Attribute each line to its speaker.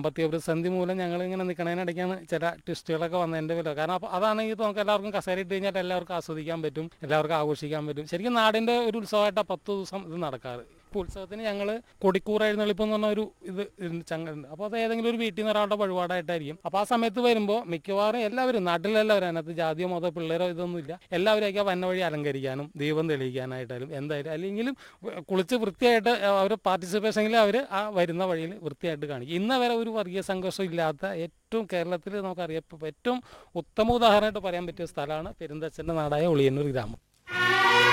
Speaker 1: സാമ്പത്തിക പ്രതിസന്ധി മൂലം ഞങ്ങൾ ഇങ്ങനെ നിൽക്കണതിനിടയ്ക്കാണ് ചില ട്വിസ്റ്റുകളൊക്കെ വന്നതിൻ്റെ വില കാരണം അപ്പോൾ അതാണെങ്കിൽ നമുക്ക് എല്ലാവർക്കും കസേര ഇട്ട് കഴിഞ്ഞാൽ എല്ലാവർക്കും ആസ്വദിക്കാൻ പറ്റും എല്ലാവർക്കും ആഘോഷിക്കാൻ പറ്റും ശരിക്കും നാടിൻ്റെ ഒരു ഉത്സവമായിട്ടാണ് പത്ത് ദിവസം ഇത് നടക്കാറ് ഇപ്പോൾ ഉത്സവത്തിന് ഞങ്ങൾ കൊടിക്കൂർ എഴുന്നള്ളിപ്പ് എന്ന് പറഞ്ഞ ഒരു ഇത് ചങ്ങലുണ്ട് അപ്പോൾ അത് ഏതെങ്കിലും ഒരു വീട്ടിൽ നിന്ന് ഒരാളുടെ വഴിപാടായിട്ടായിരിക്കും അപ്പോൾ ആ സമയത്ത് വരുമ്പോൾ മിക്കവാറും എല്ലാവരും നാട്ടിലെല്ലാവരും അതിനകത്ത് ജാതിയോ മതോ പിള്ളേരോ ഇതൊന്നുമില്ല എല്ലാവരും ഒക്കെ വന്ന വഴി അലങ്കരിക്കാനും ദീപം തെളിയിക്കാനായിട്ടായാലും എന്തായാലും അല്ലെങ്കിലും കുളിച്ച് വൃത്തിയായിട്ട് അവർ പാർട്ടിസിപ്പേഷനിൽ അവർ ആ വരുന്ന വഴിയിൽ വൃത്തിയായിട്ട് കാണിക്കും ഇന്ന് വരെ ഒരു വർഗീയ സംഘർഷം ഇല്ലാത്ത ഏറ്റവും കേരളത്തിൽ നമുക്കറിയാം ഏറ്റവും ഉത്തമ ഉദാഹരണമായിട്ട് പറയാൻ പറ്റിയ സ്ഥലമാണ് പെരുന്തച്ഛൻ്റെ നാടായ ഒളിയന്നൂർ ഗ്രാമം